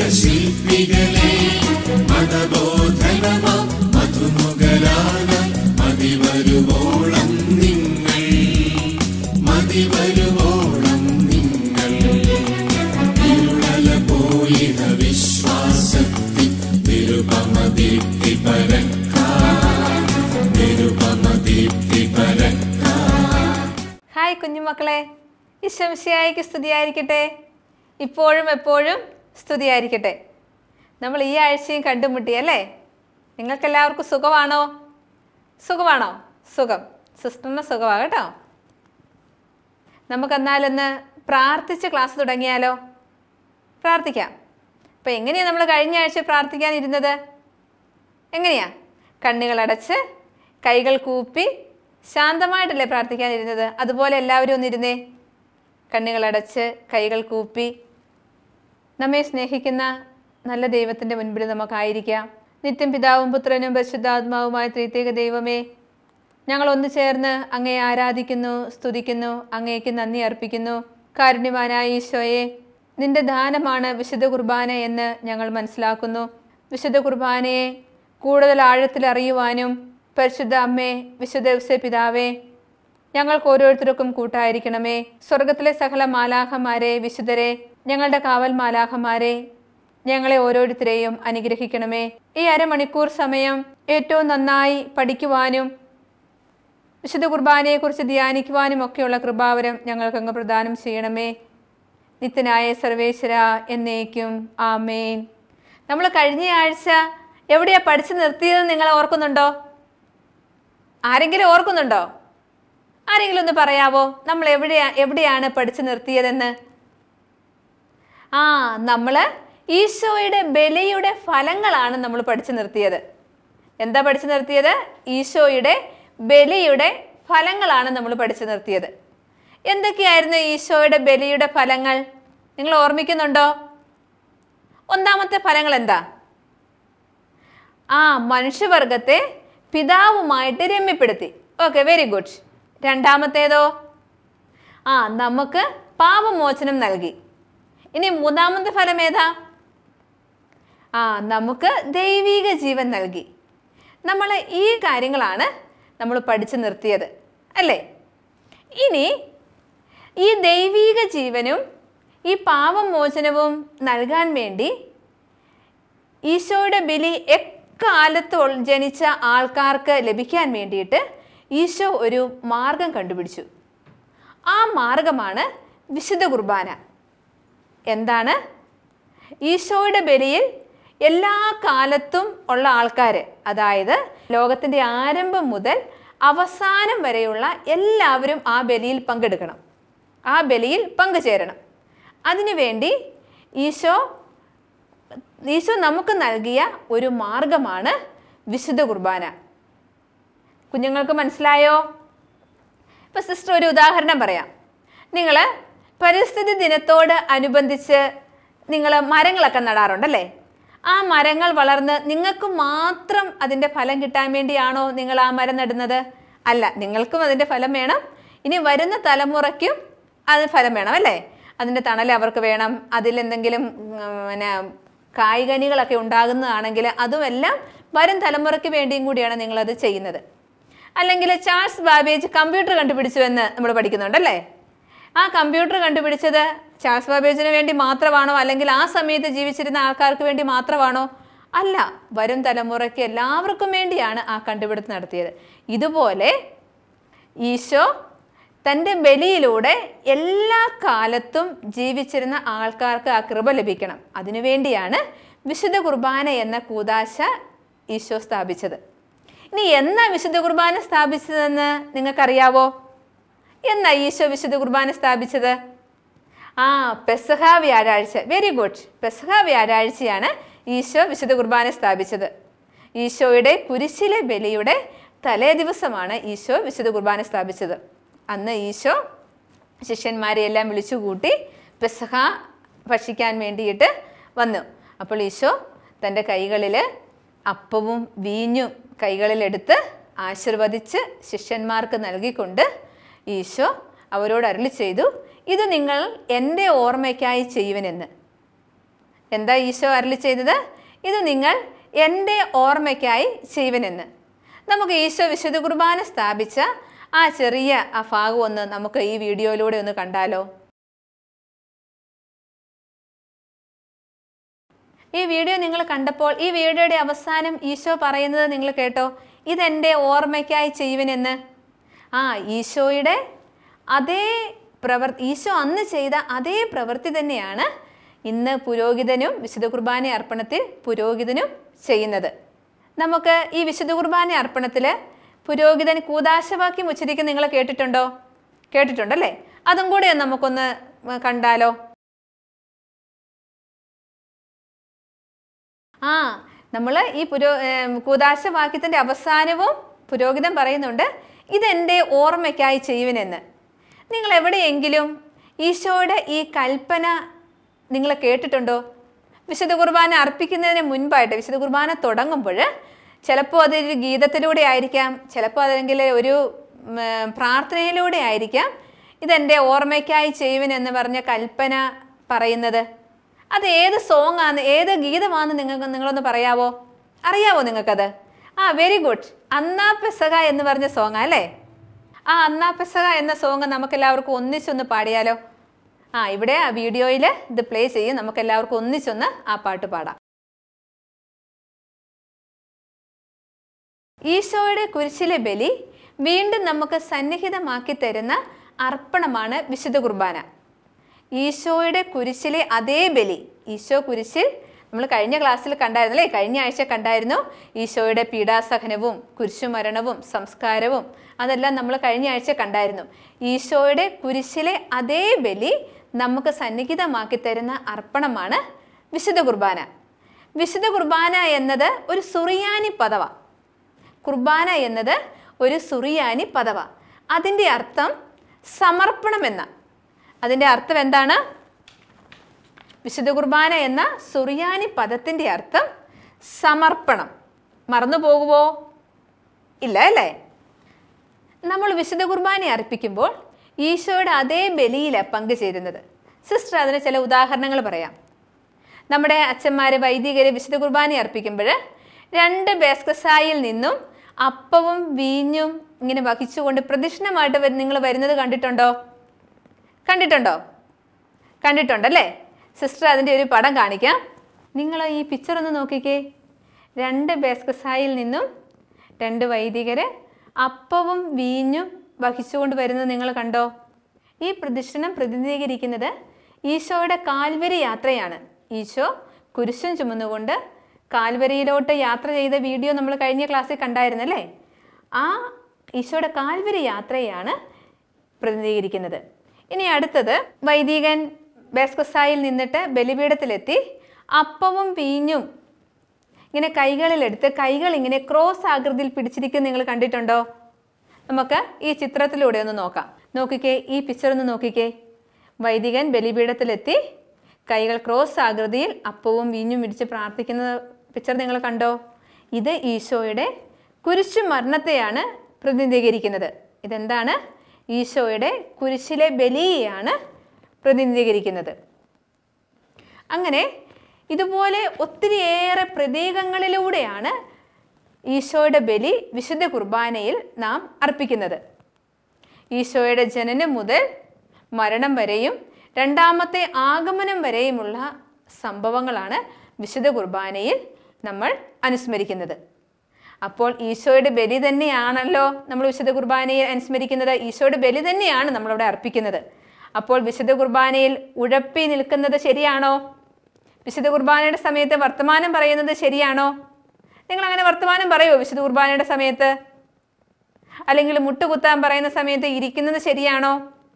ശില്പികളെ മതബോധനമ മധുമുഖരാന മതിവരുവോളം നിങ്ങൾ മതിവരുവോളം നിങ്ങൾ ഇരുളല പോയിഹ വിശ്വാസത്തി നിരുപമദീപ്തി പരക്കാ നിരുപമദീപ്തി പരക്കാ ഹായ് കുഞ്ഞുമക്കളെ ഈശംശിയായിക്ക് സ്തുതിയായിരിക്കട്ടെ ഇപ്പോഴും എപ്പോഴും സ്തുതിയായിരിക്കട്ടെ നമ്മൾ ഈ ആഴ്ചയും കണ്ടുമുട്ടി അല്ലേ നിങ്ങൾക്കെല്ലാവർക്കും സുഖമാണോ സുഖമാണോ സുഖം സിസ്റ്ററിന് സുഖമാണ് കേട്ടോ നമുക്കെന്നാലൊന്ന് പ്രാർത്ഥിച്ച് ക്ലാസ് തുടങ്ങിയാലോ പ്രാർത്ഥിക്കാം അപ്പോൾ എങ്ങനെയാണ് നമ്മൾ കഴിഞ്ഞ ആഴ്ച പ്രാർത്ഥിക്കാനിരുന്നത് എങ്ങനെയാ കണ്ണുകളടച്ച് കൈകൾ കൂപ്പി ശാന്തമായിട്ടല്ലേ പ്രാർത്ഥിക്കാനിരുന്നത് അതുപോലെ എല്ലാവരും ഒന്നിരുന്നേ കണ്ണുകളടച്ച് കൈകൾ കൂപ്പി നമ്മെ സ്നേഹിക്കുന്ന നല്ല ദൈവത്തിൻ്റെ മുൻപിൽ നമുക്കായിരിക്കാം നിത്യം പിതാവും പുത്രനും പരിശുദ്ധാത്മാവുമായ ത്രിത്യേക ദൈവമേ ഞങ്ങൾ ഒന്നു ചേർന്ന് അങ്ങയെ ആരാധിക്കുന്നു സ്തുതിക്കുന്നു അങ്ങേക്ക് നന്ദി അർപ്പിക്കുന്നു കാരുണ്യവാനായ ഈശോയെ നിന്റെ ദാനമാണ് വിശുദ്ധ കുർബാന എന്ന് ഞങ്ങൾ മനസ്സിലാക്കുന്നു വിശുദ്ധ കുർബാനയെ കൂടുതൽ ആഴത്തിൽ അറിയുവാനും പരിശുദ്ധ അമ്മേ വിശുദ്ധ ഔസേ പിതാവേ ഞങ്ങൾക്ക് ഓരോരുത്തർക്കും കൂട്ടായിരിക്കണമേ സ്വർഗത്തിലെ സകല മാലാഹമാരെ വിശുദ്ധരെ ഞങ്ങളുടെ കാവൽ മാലാഹമാരെ ഞങ്ങളെ ഓരോരുത്തരെയും അനുഗ്രഹിക്കണമേ ഈ അരമണിക്കൂർ സമയം ഏറ്റവും നന്നായി പഠിക്കുവാനും വിശുദ്ധ കുർബാനയെക്കുറിച്ച് ധ്യാനിക്കുവാനും ഒക്കെയുള്ള കൃപാവരം ഞങ്ങൾക്ക് അങ്ങ് പ്രദാനം ചെയ്യണമേ നിത്യനായ സർവേശ്വര എന്നേക്കും ആമേൻ നമ്മൾ കഴിഞ്ഞ ആഴ്ച എവിടെയാ പഠിച്ചു നിർത്തിയതെന്ന് നിങ്ങൾ ഓർക്കുന്നുണ്ടോ ആരെങ്കിലും ഓർക്കുന്നുണ്ടോ ആരെങ്കിലും ഒന്ന് പറയാവോ നമ്മൾ എവിടെയാ എവിടെയാണ് പഠിച്ചു നിർത്തിയതെന്ന് ആ നമ്മൾ ഈശോയുടെ ബലിയുടെ ഫലങ്ങളാണ് നമ്മൾ പഠിച്ചു നിർത്തിയത് എന്താ പഠിച്ചു നിർത്തിയത് ഈശോയുടെ ബലിയുടെ ഫലങ്ങളാണ് നമ്മൾ പഠിച്ചു നിർത്തിയത് എന്തൊക്കെയായിരുന്നു ഈശോയുടെ ബലിയുടെ ഫലങ്ങൾ നിങ്ങൾ ഓർമ്മിക്കുന്നുണ്ടോ ഒന്നാമത്തെ ഫലങ്ങൾ എന്താ ആ മനുഷ്യവർഗത്തെ പിതാവുമായിട്ട് രമ്യപ്പെടുത്തി ഓക്കെ വെരി ഗുഡ് രണ്ടാമത്തേതോ ആ നമുക്ക് പാപമോചനം നൽകി ഇനി മൂന്നാമത്തെ ഫലം ഏതാ ആ നമുക്ക് ദൈവിക ജീവൻ നൽകി നമ്മൾ ഈ കാര്യങ്ങളാണ് നമ്മൾ പഠിച്ചു നിർത്തിയത് അല്ലേ ഇനി ഈ ദൈവിക ജീവനും ഈ പാപമോചനവും നൽകാൻ വേണ്ടി ഈശോയുടെ ബലി എക്കാലത്ത് ഉൾ- ജനിച്ച ആൾക്കാർക്ക് ലഭിക്കാൻ വേണ്ടിയിട്ട് ഈശോ ഒരു മാർഗം കണ്ടുപിടിച്ചു ആ മാർഗമാണ് വിശുദ്ധ കുർബാന എന്താണ് ഈശോയുടെ ബലിയിൽ എല്ലാ കാലത്തും ഉള്ള ആൾക്കാർ അതായത് ലോകത്തിൻ്റെ ആരംഭം മുതൽ അവസാനം വരെയുള്ള എല്ലാവരും ആ ബലിയിൽ പങ്കെടുക്കണം ആ ബലിയിൽ പങ്കുചേരണം അതിനുവേണ്ടി ഈശോ ഈശോ നമുക്ക് നൽകിയ ഒരു മാർഗമാണ് വിശുദ്ധ കുർബാന കുഞ്ഞുങ്ങൾക്ക് മനസ്സിലായോ ഇപ്പൊ സിസ്റ്റർ ഒരു ഉദാഹരണം പറയാം നിങ്ങൾ പരിസ്ഥിതി ദിനത്തോട് അനുബന്ധിച്ച് നിങ്ങൾ മരങ്ങളൊക്കെ നടാറുണ്ടല്ലേ ആ മരങ്ങൾ വളർന്ന് നിങ്ങൾക്ക് മാത്രം അതിൻ്റെ ഫലം കിട്ടാൻ വേണ്ടിയാണോ നിങ്ങൾ ആ മരം നടുന്നത് അല്ല നിങ്ങൾക്കും അതിൻ്റെ ഫലം വേണം ഇനി വരുന്ന തലമുറയ്ക്കും അതിന് ഫലം വേണം അല്ലേ അതിൻ്റെ തണൽ അവർക്ക് വേണം അതിലെന്തെങ്കിലും ഉം, പിന്നെ കായ്കനികളൊക്കെ ഉണ്ടാകുന്നതാണെങ്കിൽ അതുമെല്ലാം വരും തലമുറയ്ക്ക് വേണ്ടിയും കൂടിയാണ് നിങ്ങളത് ചെയ്യുന്നത് അല്ലെങ്കിൽ ചാൾസ് ബാബേജ് കമ്പ്യൂട്ടർ കണ്ടുപിടിച്ചു എന്ന് നമ്മൾ പഠിക്കുന്നുണ്ടല്ലേ ആ കമ്പ്യൂട്ടർ കണ്ടുപിടിച്ചത് ചാൾസ് ബാബേജിന് വേണ്ടി മാത്രമാണോ അല്ലെങ്കിൽ ആ സമയത്ത് ജീവിച്ചിരുന്ന ആൾക്കാർക്ക് വേണ്ടി മാത്രമാണോ അല്ല വരും തലമുറയ്ക്ക് എല്ലാവർക്കും വേണ്ടിയാണ് ആ കണ്ടുപിടുത്തം നടത്തിയത് ഇതുപോലെ ഈശോ തൻ്റെ ബലിയിലൂടെ എല്ലാ കാലത്തും ജീവിച്ചിരുന്ന ആൾക്കാർക്ക് ആ കൃപ ലഭിക്കണം അതിനുവേണ്ടിയാണ് വിശുദ്ധ കുർബാന എന്ന കൂതാശ ഈശോ സ്ഥാപിച്ചത് ഇനി എന്നാ വിശുദ്ധ കുർബാന സ്ഥാപിച്ചതെന്ന് നിങ്ങൾക്കറിയാവോ എന്നാ ഈശോ വിശുദ്ധ കുർബാന സ്ഥാപിച്ചത് ആ പെസഹ വ്യാഴാഴ്ച വെരി ഗുഡ് പെസഹ വ്യാഴാഴ്ചയാണ് ഈശോ വിശുദ്ധ കുർബാന സ്ഥാപിച്ചത് ഈശോയുടെ കുരിശിലെ ബലിയുടെ തലേ ദിവസമാണ് ഈശോ വിശുദ്ധ കുർബാന സ്ഥാപിച്ചത് അന്ന് ഈശോ ശിഷ്യന്മാരെ എല്ലാം വിളിച്ചു കൂട്ടി പെസഹ ഭക്ഷിക്കാൻ വേണ്ടിയിട്ട് വന്നു അപ്പോൾ ഈശോ തൻ്റെ കൈകളിൽ അപ്പവും വീഞ്ഞും കൈകളിലെടുത്ത് ആശീർവദിച്ച് ശിഷ്യന്മാർക്ക് നൽകിക്കൊണ്ട് ഈശോ അവരോട് അരുളി ചെയ്തു ഇത് നിങ്ങൾ എൻ്റെ ഓർമ്മയ്ക്കായി ചെയ്യുവനെന്ന് എന്താ ഈശോ അരളി ചെയ്തത് ഇത് നിങ്ങൾ എൻ്റെ ഓർമ്മയ്ക്കായി ചെയ്യുവനെന്ന് നമുക്ക് ഈശോ വിശുദ്ധ കുർബാന സ്ഥാപിച്ച ആ ചെറിയ ആ ഭാഗം ഒന്ന് നമുക്ക് ഈ വീഡിയോയിലൂടെ ഒന്ന് കണ്ടാലോ ഈ വീഡിയോ നിങ്ങൾ കണ്ടപ്പോൾ ഈ വീഡിയോയുടെ അവസാനം ഈശോ പറയുന്നത് നിങ്ങൾ കേട്ടോ ഇതെൻ്റെ ഓർമ്മയ്ക്കായി ചെയ്യുവനെന്ന് ആ ഈശോയുടെ അതേ പ്രവർ ഈശോ അന്ന് ചെയ്ത അതേ പ്രവൃത്തി തന്നെയാണ് ഇന്ന് പുരോഹിതനും വിശുദ്ധ കുർബാന അർപ്പണത്തിൽ പുരോഹിതനും ചെയ്യുന്നത് നമുക്ക് ഈ വിശുദ്ധ കുർബാന അർപ്പണത്തിൽ പുരോഹിതൻ കൂതാശവാക്യം ഉച്ചരിക്കും നിങ്ങൾ കേട്ടിട്ടുണ്ടോ കേട്ടിട്ടുണ്ടല്ലേ അതും കൂടെ ഒന്ന് നമുക്കൊന്ന് കണ്ടാലോ ആ നമ്മൾ ഈ പുരോ ഏം, കൂദാശവാക്യത്തിൻ്റെ അവസാനവും പുരോഹിതൻ പറയുന്നുണ്ട് ഇതെൻ്റെ ഓർമ്മയ്ക്കായി ചെയ്യുവിനെന്ന് നിങ്ങൾ എവിടെയെങ്കിലും ഈശോയുടെ ഈ കൽപ്പന നിങ്ങൾ കേട്ടിട്ടുണ്ടോ വിശുദ്ധ കുർബാന അർപ്പിക്കുന്നതിന് മുൻപായിട്ട് വിശുദ്ധ കുർബാന തുടങ്ങുമ്പോൾ ചിലപ്പോൾ അതൊരു ഗീതത്തിലൂടെ ആയിരിക്കാം ചിലപ്പോൾ അതെങ്കിൽ ഒരു ഉം, പ്രാർത്ഥനയിലൂടെ ആയിരിക്കാം ഇതെൻ്റെ ഓർമ്മയ്ക്കായി ചെയ്യുവിനെന്ന് പറഞ്ഞ കൽപ്പന പറയുന്നത് അത് ഏത് സോങ് ആണ് ഏത് ഗീതമാണ് നിങ്ങൾക്ക് നിങ്ങളൊന്ന് പറയാവോ അറിയാവോ നിങ്ങൾക്കത് ആ വെരി ഗുഡ് അന്നാ പെസക എന്ന് പറഞ്ഞ സോങ് അല്ലേ ആ അന്നാ പെസക എന്ന സോങ് നമുക്ക് എല്ലാവർക്കും ഒന്നിച്ചൊന്ന് പാടിയാലോ ആ ഇവിടെ ആ വീഡിയോയിൽ ഇത് പ്ലേ ചെയ്യും നമുക്ക് എല്ലാവർക്കും ഒന്നിച്ചൊന്ന് ആ പാട്ട് പാടാം ഈശോയുടെ കുരിശിലെ ബലി വീണ്ടും നമുക്ക് സന്നിഹിതമാക്കി തരുന്ന അർപ്പണമാണ് വിശുദ്ധ കുർബാന ഈശോയുടെ കുരിശിലെ അതേ ബലി ഈശോ കുരിശിൽ നമ്മൾ കഴിഞ്ഞ ക്ലാസ്സിൽ കണ്ടായിരുന്നു അല്ലേ കഴിഞ്ഞ ആഴ്ച കണ്ടായിരുന്നു ഈശോയുടെ പീഡാസഹനവും കുരിശുമരണവും സംസ്കാരവും അതെല്ലാം നമ്മൾ കഴിഞ്ഞ ആഴ്ച കണ്ടായിരുന്നു ഈശോയുടെ കുരിശിലെ അതേ ബലി നമുക്ക് സന്നിഹിതമാക്കി തരുന്ന അർപ്പണമാണ് വിശുദ്ധ കുർബാന വിശുദ്ധ കുർബാന എന്നത് ഒരു സുറിയാനി പദവാണ് കുർബാന എന്നത് ഒരു സുറിയാനി പദവ അതിൻ്റെ അർത്ഥം സമർപ്പണം എന്ന അതിൻ്റെ അർത്ഥം എന്താണ് വിശുദ്ധ കുർബാന എന്ന സുറിയാനി പദത്തിൻ്റെ അർത്ഥം സമർപ്പണം മറന്നു പോകുമോ ഇല്ല അല്ലേ നമ്മൾ വിശുദ്ധ കുർബാന അർപ്പിക്കുമ്പോൾ ഈശോയുടെ അതേ ബലിയിലാണ് പങ്കുചേരുന്നത് സിസ്റ്റർ അതിന് ചില ഉദാഹരണങ്ങൾ പറയാം നമ്മുടെ അച്ഛന്മാർ വൈദികർ വിശുദ്ധ കുർബാന അർപ്പിക്കുമ്പോൾ രണ്ട് ബേസ്കസായിൽ നിന്നും അപ്പവും വീഞ്ഞും ഇങ്ങനെ വഹിച്ചുകൊണ്ട് പ്രദക്ഷിണമായിട്ട് വരു- നിങ്ങൾ വരുന്നത് കണ്ടിട്ടുണ്ടോ കണ്ടിട്ടുണ്ടോ കണ്ടിട്ടുണ്ടല്ലേ സിസ്റ്റർ അതിൻ്റെ ഒരു പടം കാണിക്കാം നിങ്ങൾ ഈ പിക്ചർ ഒന്ന് നോക്കിക്കേ രണ്ട് ബേസ്കസായിൽ നിന്നും രണ്ട് വൈദികർ അപ്പവും വീഞ്ഞും വഹിച്ചുകൊണ്ട് വരുന്നത് നിങ്ങൾ കണ്ടോ ഈ പ്രദക്ഷിണം പ്രതിനിധീകരിക്കുന്നത് ഈശോയുടെ കാൽവരി യാത്രയാണ് ഈശോ കുരിശും ചുമന്നുകൊണ്ട് കാൽവരിയിലോട്ട് യാത്ര ചെയ്ത വീഡിയോ നമ്മൾ കഴിഞ്ഞ ക്ലാസ്സിൽ കണ്ടായിരുന്നല്ലേ ആ ഈശോയുടെ കാൽവരി യാത്രയാണ് പ്രതിനിധീകരിക്കുന്നത് ഇനി അടുത്തത് വൈദികൻ ബേസ്കസായിൽ നിന്നിട്ട് ബലിപീഠത്തിലെത്തി അപ്പവും വീഞ്ഞും ഇങ്ങനെ കൈകളിലെടുത്ത് കൈകൾ ഇങ്ങനെ ക്രോസ് ആകൃതിയിൽ പിടിച്ചിരിക്കുന്നത് നിങ്ങൾ കണ്ടിട്ടുണ്ടോ നമുക്ക് ഈ ചിത്രത്തിലൂടെ ഒന്ന് നോക്കാം നോക്കിക്കേ ഈ പിക്ചർ ഒന്ന് നോക്കിക്കേ വൈദികൻ ബലിപീഠത്തിലെത്തി കൈകൾ ക്രോസ് ആകൃതിയിൽ അപ്പവും വീഞ്ഞും ഇടിച്ച് പ്രാർത്ഥിക്കുന്ന പിക്ചർ നിങ്ങൾ കണ്ടോ ഇത് ഈശോയുടെ കുരിശു മരണത്തെയാണ് പ്രതിനിധീകരിക്കുന്നത് ഇതെന്താണ് ഈശോയുടെ കുരിശിലെ ബലിയെയാണ് പ്രതിനിധീകരിക്കുന്നത് അങ്ങനെ ഇതുപോലെ ഒത്തിരിയേറെ പ്രതീകങ്ങളിലൂടെയാണ് ഈശോയുടെ ബലി വിശുദ്ധ കുർബാനയിൽ നാം അർപ്പിക്കുന്നത് ഈശോയുടെ ജനനം മുതൽ മരണം വരെയും രണ്ടാമത്തെ ആഗമനം വരെയുമുള്ള സംഭവങ്ങളാണ് വിശുദ്ധ കുർബാനയിൽ നമ്മൾ അനുസ്മരിക്കുന്നത് അപ്പോൾ ഈശോയുടെ ബലി തന്നെയാണല്ലോ നമ്മൾ വിശുദ്ധ കുർബാനയിൽ അനുസ്മരിക്കുന്നത് ഈശോയുടെ ബലി തന്നെയാണ് നമ്മളിവിടെ അർപ്പിക്കുന്നത് അപ്പോൾ വിശുദ്ധ കുർബാനയിൽ ഉഴപ്പി നിൽക്കുന്നത് ശരിയാണോ വിശുദ്ധ കുർബാനയുടെ സമയത്ത് വർത്തമാനം പറയുന്നത് ശരിയാണോ നിങ്ങൾ അങ്ങനെ വർത്തമാനം പറയുമോ വിശുദ്ധ കുർബാനയുടെ സമയത്ത് അല്ലെങ്കിൽ മുട്ടുകുത്താൻ പറയുന്ന സമയത്ത് ഇരിക്കുന്നത് ശരിയാണോ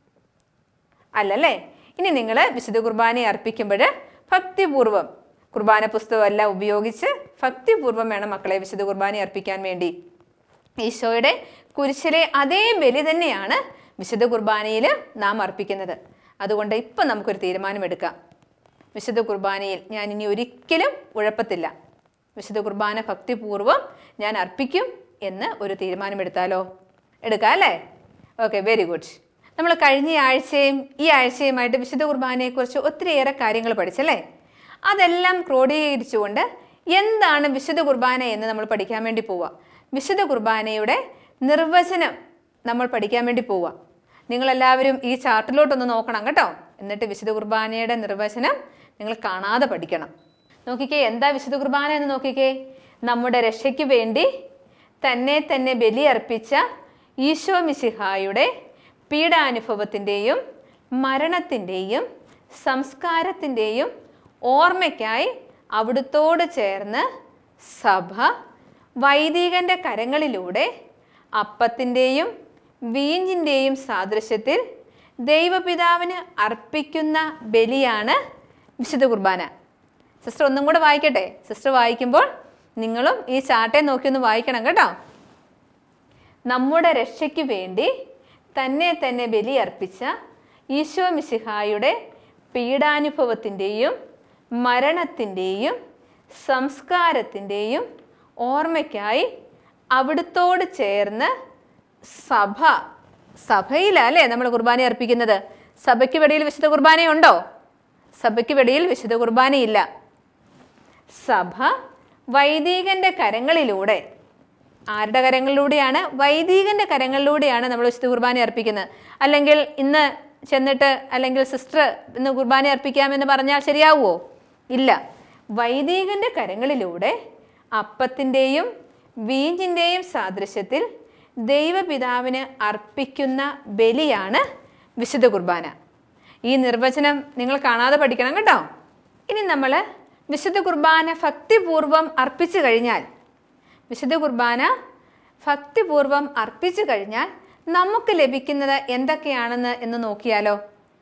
അല്ലല്ലേ ഇനി നിങ്ങൾ വിശുദ്ധ കുർബാനയെ അർപ്പിക്കുമ്പോൾ ഭക്തിപൂർവം കുർബാന പുസ്തകമെല്ലാം ഉപയോഗിച്ച് ഭക്തിപൂർവം വേണം മക്കളെ വിശുദ്ധ കുർബാന അർപ്പിക്കാൻ വേണ്ടി ഈശോയുടെ കുരിശിലെ അതേ ബലി തന്നെയാണ് വിശുദ്ധ കുർബാനയിൽ നാം അർപ്പിക്കുന്നത് അതുകൊണ്ട് ഇപ്പം നമുക്കൊരു തീരുമാനമെടുക്കാം വിശുദ്ധ കുർബാനയിൽ ഞാൻ ഇനി ഒരിക്കലും ഉഴപ്പത്തില്ല വിശുദ്ധ കുർബാന ഭക്തിപൂർവം ഞാൻ അർപ്പിക്കും എന്ന് ഒരു തീരുമാനമെടുത്താലോ എടുക്കാം അല്ലേ ഓക്കെ വെരി ഗുഡ് നമ്മൾ കഴിഞ്ഞ ആഴ്ചയും ഈ ആഴ്ചയുമായിട്ട് വിശുദ്ധ കുർബാനയെക്കുറിച്ച് ഒത്തിരിയേറെ കാര്യങ്ങൾ പഠിച്ചല്ലേ അതെല്ലാം ക്രോഡീകരിച്ചുകൊണ്ട് എന്താണ് വിശുദ്ധ കുർബാന എന്ന് നമ്മൾ പഠിക്കാൻ വേണ്ടി പോവുക വിശുദ്ധ കുർബാനയുടെ നിർവചനം നമ്മൾ പഠിക്കാൻ വേണ്ടി പോവുക നിങ്ങളെല്ലാവരും ഈ ചാർട്ടിലോട്ടൊന്ന് നോക്കണം കേട്ടോ എന്നിട്ട് വിശുദ്ധ കുർബാനയുടെ നിർവചനം നിങ്ങൾ കാണാതെ പഠിക്കണം നോക്കിക്കേ എന്താ വിശുദ്ധ കുർബാന എന്ന് നോക്കിക്കേ നമ്മുടെ രക്ഷയ്ക്ക് വേണ്ടി തന്നെ തന്നെ ബലിയർപ്പിച്ച ഈശോ മിശിഹായുടെ പീഡാനുഭവത്തിൻ്റെയും മരണത്തിൻ്റെയും സംസ്കാരത്തിൻ്റെയും ഓർമ്മയ്ക്കായി അവിടുത്തോട് ചേർന്ന് സഭ വൈദികന്റെ കരങ്ങളിലൂടെ അപ്പത്തിൻ്റെയും വീഞ്ഞിൻ്റെയും സാദൃശ്യത്തിൽ ദൈവപിതാവിന് അർപ്പിക്കുന്ന ബലിയാണ് വിശുദ്ധ കുർബാന സിസ്റ്റർ ഒന്നും കൂടെ വായിക്കട്ടെ സിസ്റ്റർ വായിക്കുമ്പോൾ നിങ്ങളും ഈ ചാട്ടെ നോക്കി ഒന്ന് വായിക്കണം കേട്ടോ നമ്മുടെ രക്ഷയ്ക്ക് വേണ്ടി തന്നെ തന്നെ ബലിയർപ്പിച്ച ഈശോ മിശിഹായുടെ പീഡാനുഭവത്തിൻ്റെയും മരണത്തിൻ്റെയും സംസ്കാരത്തിൻ്റെയും ഓർമ്മയ്ക്കായി അവിടുത്തോട് ചേർന്ന് സഭ സഭയിലല്ലേ നമ്മൾ കുർബാന അർപ്പിക്കുന്നത് സഭയ്ക്ക് വെളിയിൽ വിശുദ്ധ കുർബാനയുണ്ടോ സഭയ്ക്ക് വെളിയിൽ വിശുദ്ധ കുർബാനയില്ല സഭ വൈദികന്റെ കരങ്ങളിലൂടെ ആരുടെ കരങ്ങളിലൂടെയാണ് വൈദികന്റെ കരങ്ങളിലൂടെയാണ് നമ്മൾ വിശുദ്ധ കുർബാന അർപ്പിക്കുന്നത് അല്ലെങ്കിൽ ഇന്ന് ചെന്നിട്ട് അല്ലെങ്കിൽ സിസ്റ്റർ ഇന്ന് കുർബാന അർപ്പിക്കാമെന്ന് പറഞ്ഞാൽ ശരിയാവുമോ ഇല്ല വൈദികന്റെ കരങ്ങളിലൂടെ അപ്പത്തിൻ്റെയും വീഞ്ഞിൻ്റെയും സാദൃശ്യത്തിൽ ദൈവപിതാവിന് അർപ്പിക്കുന്ന ബലിയാണ് വിശുദ്ധ കുർബാന ഈ നിർവചനം നിങ്ങൾ കാണാതെ പഠിക്കണം കേട്ടോ ഇനി നമ്മൾ വിശുദ്ധ കുർബാന ഭക്തിപൂർവം അർപ്പിച്ചു കഴിഞ്ഞാൽ വിശുദ്ധ കുർബാന ഭക്തിപൂർവം അർപ്പിച്ചു കഴിഞ്ഞാൽ നമുക്ക് ലഭിക്കുന്നത് എന്തൊക്കെയാണെന്ന് എന്ന് നോക്കിയാലോ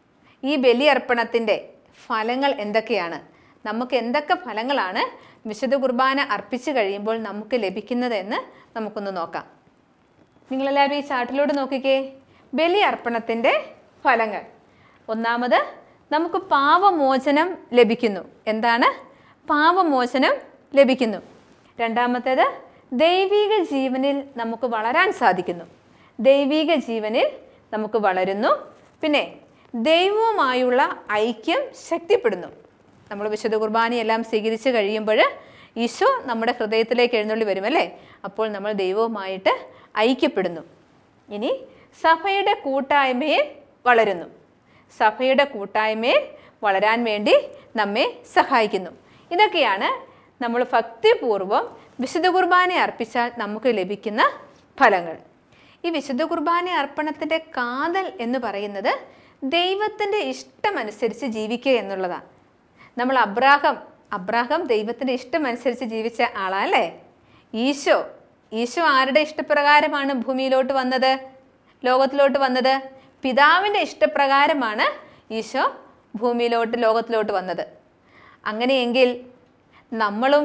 ഈ ബലിയർപ്പണത്തിൻ്റെ ഫലങ്ങൾ എന്തൊക്കെയാണ് നമുക്ക് എന്തൊക്കെ ഫലങ്ങളാണ് വിശുദ്ധ കുർബാന അർപ്പിച്ചു കഴിയുമ്പോൾ നമുക്ക് ലഭിക്കുന്നത് എന്ന് നമുക്കൊന്ന് നോക്കാം നിങ്ങളെല്ലാവരും ഈ ചാർട്ടിലോട്ട് നോക്കിക്കേ ബലി അർപ്പണത്തിൻ്റെ ഫലങ്ങൾ ഒന്നാമത് നമുക്ക് പാവമോചനം ലഭിക്കുന്നു എന്താണ് പാവമോചനം ലഭിക്കുന്നു രണ്ടാമത്തേത് ദൈവിക ജീവനിൽ നമുക്ക് വളരാൻ സാധിക്കുന്നു ദൈവിക ജീവനിൽ നമുക്ക് വളരുന്നു പിന്നെ ദൈവവുമായുള്ള ഐക്യം ശക്തിപ്പെടുന്നു നമ്മൾ വിശുദ്ധ കുർബാനയെല്ലാം സ്വീകരിച്ച് കഴിയുമ്പോൾ ഈശോ നമ്മുടെ ഹൃദയത്തിലേക്ക് എഴുന്നള്ളി വരുമല്ലേ അപ്പോൾ നമ്മൾ ദൈവവുമായിട്ട് ഐക്യപ്പെടുന്നു ഇനി സഭയുടെ കൂട്ടായ്മയിൽ വളരുന്നു സഭയുടെ കൂട്ടായ്മയിൽ വളരാൻ വേണ്ടി നമ്മെ സഹായിക്കുന്നു ഇതൊക്കെയാണ് നമ്മൾ ഭക്തിപൂർവം വിശുദ്ധ കുർബാന അർപ്പിച്ചാൽ നമുക്ക് ലഭിക്കുന്ന ഫലങ്ങൾ ഈ വിശുദ്ധ കുർബാന അർപ്പണത്തിൻ്റെ കാതൽ എന്ന് പറയുന്നത് ദൈവത്തിൻ്റെ ഇഷ്ടമനുസരിച്ച് ജീവിക്കുക എന്നുള്ളതാണ് നമ്മൾ അബ്രാഹം അബ്രാഹം ദൈവത്തിൻ്റെ ഇഷ്ടമനുസരിച്ച് ജീവിച്ച ആളല്ലേ ഈശോ ഈശോ ആരുടെ ഇഷ്ടപ്രകാരമാണ് ഭൂമിയിലോട്ട് വന്നത് ലോകത്തിലോട്ട് വന്നത് പിതാവിൻ്റെ ഇഷ്ടപ്രകാരമാണ് ഈശോ ഭൂമിയിലോട്ട് ലോകത്തിലോട്ട് വന്നത് അങ്ങനെയെങ്കിൽ നമ്മളും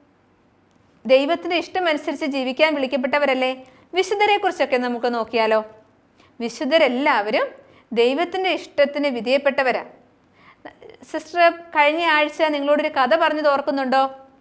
ദൈവത്തിൻ്റെ ഇഷ്ടമനുസരിച്ച് ജീവിക്കാൻ വിളിക്കപ്പെട്ടവരല്ലേ വിശുദ്ധരെ കുറിച്ചൊക്കെ നമുക്ക് നോക്കിയാലോ വിശുദ്ധരെല്ലാവരും ദൈവത്തിൻ്റെ ഇഷ്ടത്തിന് വിധേയപ്പെട്ടവരാ സിസ്റ്റർ കഴിഞ്ഞ ആഴ്ച നിങ്ങളോടൊരു കഥ പറഞ്ഞത് ഓർക്കുന്നുണ്ടോ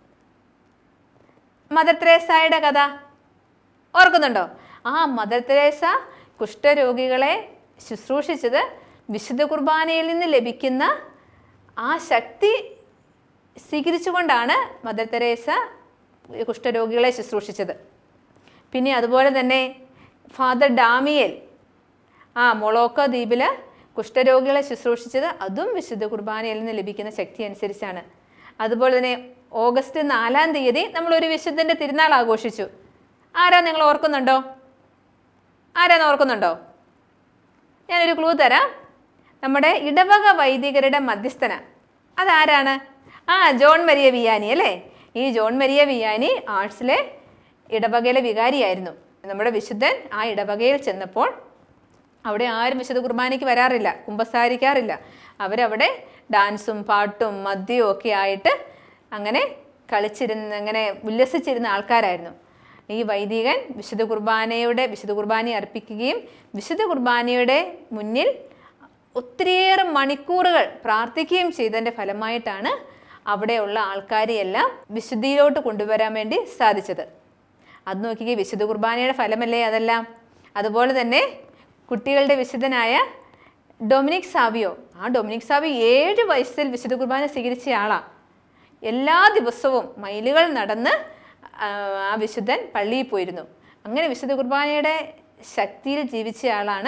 മദർ തെരേസായുടെ കഥ ഓർക്കുന്നുണ്ടോ ആ മദർ തെരേസ കുഷ്ഠരോഗികളെ ശുശ്രൂഷിച്ചത് വിശുദ്ധ കുർബാനയിൽ നിന്ന് ലഭിക്കുന്ന ആ ശക്തി സ്വീകരിച്ചുകൊണ്ടാണ് മദർ തെരേസ കുഷ്ഠരോഗികളെ ശുശ്രൂഷിച്ചത് പിന്നെ അതുപോലെ തന്നെ ഫാദർ ഡാമിയൽ ആ മൊളോക്കോ ദ്വീപിൽ കുഷ്ഠരോഗികളെ ശുശ്രൂഷിച്ചത് അതും വിശുദ്ധ കുർബാനയിൽ നിന്ന് ലഭിക്കുന്ന ശക്തി അനുസരിച്ചാണ് അതുപോലെ തന്നെ ഓഗസ്റ്റ് നാലാം തീയതി നമ്മൾ ഒരു വിശുദ്ധൻ്റെ തിരുനാൾ ആഘോഷിച്ചു ആരാ നിങ്ങൾ ഓർക്കുന്നുണ്ടോ ആരാന്ന് ഓർക്കുന്നുണ്ടോ ഞാനൊരു ക്ലൂ തരാം നമ്മുടെ ഇടവക വൈദികരുടെ മധ്യസ്ഥന അതാരാണ് ആ ജോൺ മരിയ വിയാനി അല്ലേ ഈ ജോൺ മരിയ വിയാനി ആർട്സിലെ ഇടവകയിലെ വികാരിയായിരുന്നു നമ്മുടെ വിശുദ്ധൻ ആ ഇടവകയിൽ ചെന്നപ്പോൾ അവിടെ ആരും വിശുദ്ധ കുർബാനയ്ക്ക് വരാറില്ല കുമ്പസാരിക്കാറില്ല അവരവിടെ ഡാൻസും പാട്ടും മദ്യവും ഒക്കെ ആയിട്ട് അങ്ങനെ കളിച്ചിരുന്ന് അങ്ങനെ ഉല്ലസിച്ചിരുന്ന ആൾക്കാരായിരുന്നു ഈ വൈദികൻ വിശുദ്ധ കുർബാനയുടെ വിശുദ്ധ കുർബാന അർപ്പിക്കുകയും വിശുദ്ധ കുർബാനയുടെ മുന്നിൽ ഒത്തിരിയേറെ മണിക്കൂറുകൾ പ്രാർത്ഥിക്കുകയും ചെയ്തതിൻ്റെ ഫലമായിട്ടാണ് അവിടെയുള്ള ആൾക്കാരെയെല്ലാം വിശുദ്ധിയിലോട്ട് കൊണ്ടുവരാൻ വേണ്ടി സാധിച്ചത് അത് നോക്കിക്കേ വിശുദ്ധ കുർബാനയുടെ ഫലമല്ലേ അതെല്ലാം അതുപോലെ തന്നെ കുട്ടികളുടെ വിശുദ്ധനായ ഡൊമിനിക് സാവിയോ ആ ഡൊമിനിക് സാവിയോ ഏഴ് വയസ്സിൽ വിശുദ്ധ കുർബാന സ്വീകരിച്ച ആളാണ് എല്ലാ ദിവസവും മൈലുകൾ നടന്ന് ആ, ആ വിശുദ്ധൻ പള്ളിയിൽ പോയിരുന്നു അങ്ങനെ വിശുദ്ധ കുർബാനയുടെ ശക്തിയിൽ ജീവിച്ച ആളാണ്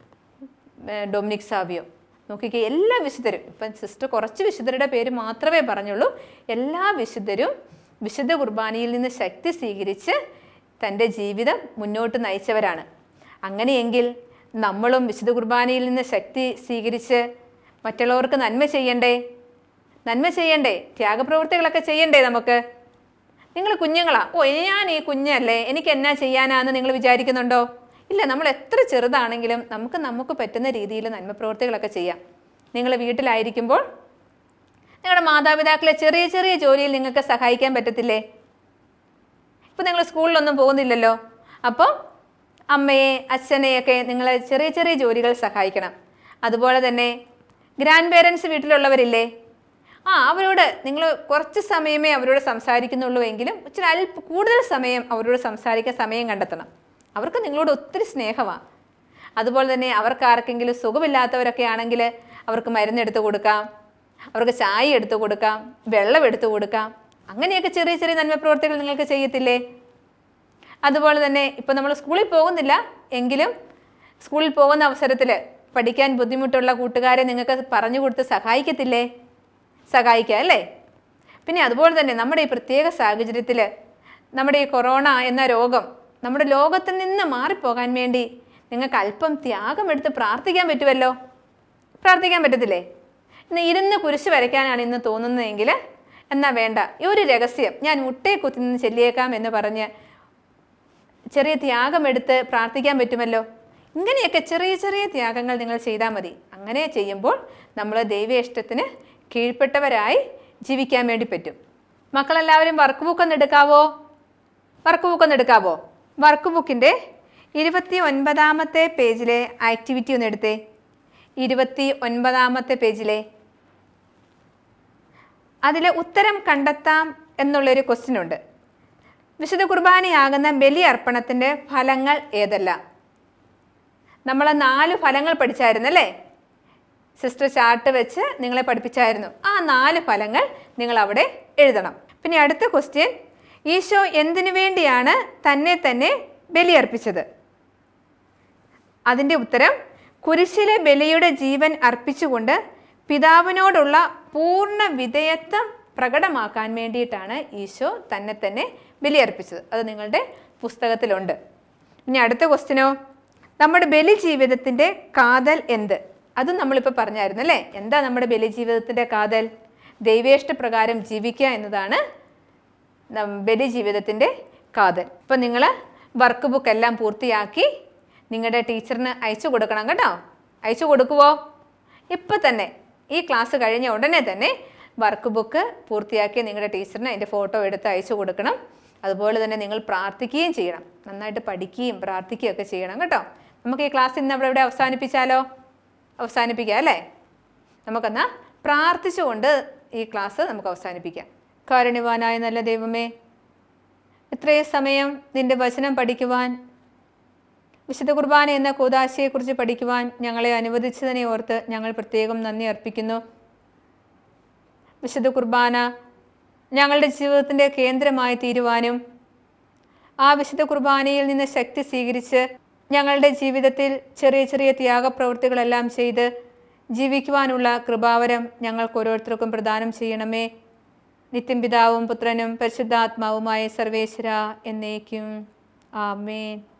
ഏർ ഡൊമിനിക് സാവിയോ നോക്കിക്കേ എല്ലാ വിശുദ്ധരും ഇപ്പം സിസ്റ്റർ കുറച്ച് വിശുദ്ധരുടെ പേര് മാത്രമേ പറഞ്ഞുള്ളൂ എല്ലാ വിശുദ്ധരും വിശുദ്ധ കുർബാനയിൽ നിന്ന് ശക്തി സ്വീകരിച്ച് തൻ്റെ ജീവിതം മുന്നോട്ട് നയിച്ചവരാണ് അങ്ങനെയെങ്കിൽ നമ്മളും വിശുദ്ധ കുർബാനയിൽ നിന്ന് ശക്തി സ്വീകരിച്ച് മറ്റുള്ളവർക്ക് നന്മ ചെയ്യണ്ടേ നന്മ ചെയ്യണ്ടേ ത്യാഗപ്രവൃത്തികളൊക്കെ ചെയ്യണ്ടേ നമുക്ക് നിങ്ങൾ കുഞ്ഞുങ്ങളാ ഓ ഞാൻ ഈ കുഞ്ഞല്ലേ എനിക്ക് എന്നാ ചെയ്യാനാന്ന് നിങ്ങൾ വിചാരിക്കുന്നുണ്ടോ ഇല്ല നമ്മൾ എത്ര ചെറുതാണെങ്കിലും നമുക്ക് നമുക്ക് പറ്റുന്ന രീതിയിൽ നന്മ പ്രവൃത്തികളൊക്കെ ചെയ്യാം നിങ്ങൾ വീട്ടിലായിരിക്കുമ്പോൾ നിങ്ങളുടെ മാതാപിതാക്കളെ ചെറിയ ചെറിയ ജോലിയിൽ നിങ്ങൾക്ക് സഹായിക്കാൻ പറ്റത്തില്ലേ ഇപ്പം നിങ്ങൾ സ്കൂളിലൊന്നും പോകുന്നില്ലല്ലോ അപ്പോൾ അമ്മയെ അച്ഛനെയൊക്കെ നിങ്ങൾ ചെറിയ ചെറിയ ജോലികൾ സഹായിക്കണം അതുപോലെ തന്നെ ഗ്രാൻഡ് പേരൻസ് വീട്ടിലുള്ളവരില്ലേ ആ അവരോട് നിങ്ങൾ കുറച്ച് സമയമേ അവരോട് സംസാരിക്കുന്നുള്ളൂ എങ്കിലും ഇച്ചിരി അല്പ കൂടുതൽ സമയം അവരോട് സംസാരിക്കാൻ സമയം കണ്ടെത്തണം അവർക്ക് നിങ്ങളോട് ഒത്തിരി സ്നേഹമാണ് അതുപോലെ തന്നെ അവർക്ക് ആർക്കെങ്കിലും സുഖമില്ലാത്തവരൊക്കെ ആണെങ്കിൽ അവർക്ക് മരുന്നെടുത്ത് കൊടുക്കാം അവർക്ക് ചായ എടുത്തു കൊടുക്കാം വെള്ളം എടുത്തു കൊടുക്കാം അങ്ങനെയൊക്കെ ചെറിയ ചെറിയ നന്മ പ്രവർത്തികൾ നിങ്ങൾക്ക് ചെയ്യത്തില്ലേ അതുപോലെ തന്നെ ഇപ്പം നമ്മൾ സ്കൂളിൽ പോകുന്നില്ല എങ്കിലും സ്കൂളിൽ പോകുന്ന അവസരത്തിൽ പഠിക്കാൻ ബുദ്ധിമുട്ടുള്ള കൂട്ടുകാരെ നിങ്ങൾക്ക് പറഞ്ഞു കൊടുത്ത് സഹായിക്കത്തില്ലേ സഹായിക്കാം അല്ലേ പിന്നെ അതുപോലെ തന്നെ നമ്മുടെ ഈ പ്രത്യേക സാഹചര്യത്തിൽ നമ്മുടെ ഈ കൊറോണ എന്ന രോഗം നമ്മുടെ ലോകത്തിൽ നിന്ന് മാറിപ്പോകാൻ വേണ്ടി നിങ്ങൾക്ക് അല്പം ത്യാഗമെടുത്ത് പ്രാർത്ഥിക്കാൻ പറ്റുമല്ലോ പ്രാർത്ഥിക്കാൻ പറ്റത്തില്ലേ ഇന്ന് ഇരുന്ന് കുരിശ് വരയ്ക്കാനാണ് ഇന്ന് തോന്നുന്നതെങ്കിൽ എന്നാ വേണ്ട ഈ ഒരു രഹസ്യം ഞാൻ മുട്ടയെ കുത്തി നിന്ന് ചെല്ലിയേക്കാം എന്ന് പറഞ്ഞ് ചെറിയ ത്യാഗമെടുത്ത് പ്രാർത്ഥിക്കാൻ പറ്റുമല്ലോ ഇങ്ങനെയൊക്കെ ചെറിയ ചെറിയ ത്യാഗങ്ങൾ നിങ്ങൾ ചെയ്താൽ മതി അങ്ങനെ ചെയ്യുമ്പോൾ നമ്മൾ ദൈവേഷ്ടത്തിന് കീഴ്പ്പെട്ടവരായി ജീവിക്കാൻ വേണ്ടി പറ്റും മക്കളെല്ലാവരും വർക്ക് ബുക്ക് ഒന്ന് എടുക്കാവോ വർക്ക് ബുക്ക് ഒന്ന് എടുക്കാവോ വർക്ക് ബുക്കിൻ്റെ ഇരുപത്തി ഒൻപതാമത്തെ പേജിലെ ആക്ടിവിറ്റി ഒന്ന് എടുത്തേ ഇരുപത്തി ഒൻപതാമത്തെ പേജിലെ അതിൽ ഉത്തരം കണ്ടെത്താം എന്നുള്ളൊരു ക്വസ്റ്റ്യൻ ഉണ്ട് വിശുദ്ധ കുർബാനയാകുന്ന ബലി അർപ്പണത്തിൻ്റെ ഫലങ്ങൾ ഏതെല്ലാം നമ്മൾ നാല് ഫലങ്ങൾ പഠിച്ചായിരുന്നല്ലേ സിസ്റ്റർ ചാർട്ട് വെച്ച് നിങ്ങളെ പഠിപ്പിച്ചായിരുന്നു ആ നാല് ഫലങ്ങൾ നിങ്ങൾ അവിടെ എഴുതണം പിന്നെ അടുത്ത ക്വസ്റ്റ്യൻ ഈശോ എന്തിനു വേണ്ടിയാണ് തന്നെ തന്നെ ബലിയർപ്പിച്ചത് അതിൻ്റെ ഉത്തരം കുരിശിലെ ബലിയുടെ ജീവൻ അർപ്പിച്ചുകൊണ്ട് പിതാവിനോടുള്ള പൂർണ്ണ വിധേയത്വം പ്രകടമാക്കാൻ വേണ്ടിയിട്ടാണ് ഈശോ തന്നെ തന്നെ ബലിയർപ്പിച്ചത് അത് നിങ്ങളുടെ പുസ്തകത്തിലുണ്ട് ഇനി അടുത്ത ക്വസ്റ്റിനോ നമ്മുടെ ബലി ജീവിതത്തിൻ്റെ കാതൽ എന്ത് അതും നമ്മളിപ്പോൾ പറഞ്ഞായിരുന്നു അല്ലേ എന്താ നമ്മുടെ ബലി ജീവിതത്തിൻ്റെ കാതൽ ദൈവേഷ്ട പ്രകാരം ജീവിക്കുക എന്നതാണ് നം- ബലി ജീവിതത്തിൻ്റെ കാതൽ ഇപ്പം നിങ്ങൾ വർക്ക് ബുക്ക് എല്ലാം പൂർത്തിയാക്കി നിങ്ങളുടെ ടീച്ചറിന് അയച്ചു കൊടുക്കണം കേട്ടോ അയച്ചു കൊടുക്കുവോ ഇപ്പം തന്നെ ഈ ക്ലാസ് കഴിഞ്ഞ ഉടനെ തന്നെ വർക്ക് ബുക്ക് പൂർത്തിയാക്കി നിങ്ങളുടെ ടീച്ചറിന് അതിൻ്റെ ഫോട്ടോ എടുത്ത് അയച്ചു കൊടുക്കണം അതുപോലെ തന്നെ നിങ്ങൾ പ്രാർത്ഥിക്കുകയും ചെയ്യണം നന്നായിട്ട് പഠിക്കുകയും പ്രാർത്ഥിക്കുകയും ഒക്കെ ചെയ്യണം കേട്ടോ നമുക്ക് ഈ ക്ലാസ് ഇന്ന് അവിടെ ഇവിടെ അവസാനിപ്പിച്ചാലോ അവസാനിപ്പിക്കാം അല്ലേ നമുക്കെന്നാ പ്രാർത്ഥിച്ചുകൊണ്ട് ഈ ക്ലാസ് നമുക്ക് അവസാനിപ്പിക്കാം കാരുണ്യവാനായ നല്ല ദൈവമേ ഇത്രയും സമയം നിന്റെ വചനം പഠിക്കുവാൻ വിശുദ്ധ കുർബാന എന്ന കൂതാശയെക്കുറിച്ച് പഠിക്കുവാൻ ഞങ്ങളെ അനുവദിച്ചതിനെ ഓർത്ത് ഞങ്ങൾ പ്രത്യേകം നന്ദി അർപ്പിക്കുന്നു വിശുദ്ധ കുർബാന ഞങ്ങളുടെ ജീവിതത്തിൻ്റെ കേന്ദ്രമായി തീരുവാനും ആ വിശുദ്ധ കുർബാനയിൽ നിന്ന് ശക്തി സ്വീകരിച്ച് ഞങ്ങളുടെ ജീവിതത്തിൽ ചെറിയ ചെറിയ ത്യാഗപ്രവൃത്തികളെല്ലാം ചെയ്ത് ജീവിക്കുവാനുള്ള കൃപാവരം ഞങ്ങൾക്ക് ഓരോരുത്തർക്കും പ്രദാനം ചെയ്യണമേ നിത്യം പിതാവും പുത്രനും പരിശുദ്ധാത്മാവുമായ സർവേശ്വര എന്നേക്കും ആമേൻ